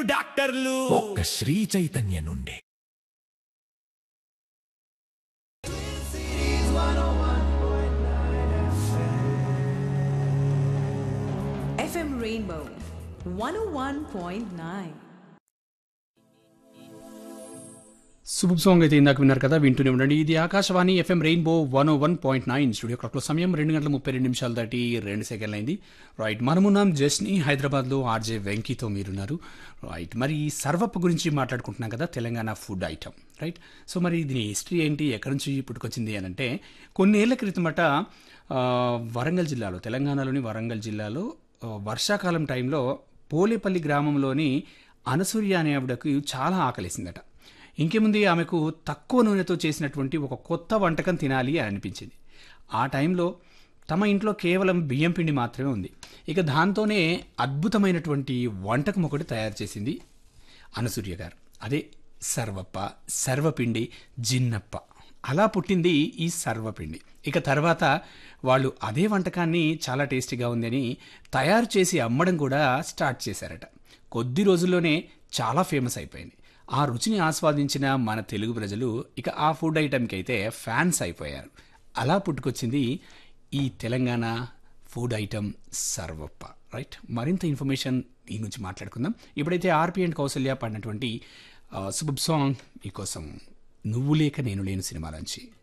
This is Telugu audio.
డాక్టర్లు ఒక్క శ్రీ చైతన్య నుండి FM Rainbow 101.9. సూపర్ సాంగ్ అయితే ఇందాక విన్నారు కదా వింటూనే ఉండండి ఇది Akashvani FM Rainbow one O one point nine studio క్లాక్లో సమయం రెండు గంటల ముప్పై రెండు నిమిషాలు దాటి రెండు సెకండ్లు అయింది రైట్ మనమున్నాం జస్ని హైదరాబాద్లో ఆర్జే వెంకీతో మీరున్నారు రైట్ మరి ఈ సర్వప్ గురించి మాట్లాడుకుంటున్నాం కదా Telangana food item right so మరి దీని హిస్టరీ ఏంటి ఎక్కడి నుంచి పుట్టుకొచ్చింది అని అంటే కొన్నేళ్ల క్రితమట ఆ, వరంగల్ జిల్లాలో తెలంగాణలోని వరంగల్ జిల్లాలో ఆ, వర్షాకాలం టైంలో పోలేపల్లి గ్రామంలోని అనసూయ అనే ఆవిడకు చాలా ఆకలేసిందట ఇంకేముంది ఆమెకు తక్కువ నూనెతో చేసినటువంటి ఒక కొత్త వంటకం తినాలి అని అనిపించింది ఆ టైంలో తమ ఇంట్లో కేవలం బియ్యం పిండి మాత్రమే ఉంది ఇక దాంతోనే అద్భుతమైనటువంటి వంటకం ఒకటి తయారు చేసింది అనసూయ గారు అదే సర్వప్ప సర్వపిండి జిన్నప్ప అలా పుట్టింది ఈ సర్వపిండి ఇక తర్వాత వాళ్ళు అదే వంటకాన్ని చాలా టేస్టీగా ఉందని తయారు చేసి అమ్మడం కూడా స్టార్ట్ చేశారట కొద్ది రోజుల్లోనే చాలా ఫేమస్ అయిపోయింది ఆ రుచిని ఆస్వాదించిన మన తెలుగు ప్రజలు ఇక ఆ ఫుడ్ ఐటెంకి అయితే ఫ్యాన్స్ అయిపోయారు అలా పుట్టుకొచ్చింది ఈ Telangana food item Sarvappa right మరింత ఇన్ఫర్మేషన్ దీని గురించి మాట్లాడుకుందాం ఇప్పుడైతే ఆర్పి అండ్ కౌసల్య పాడినటువంటి సూపర్ సాంగ్ మీకోసం నువ్వు లేక నేను లేని సినిమా నుంచి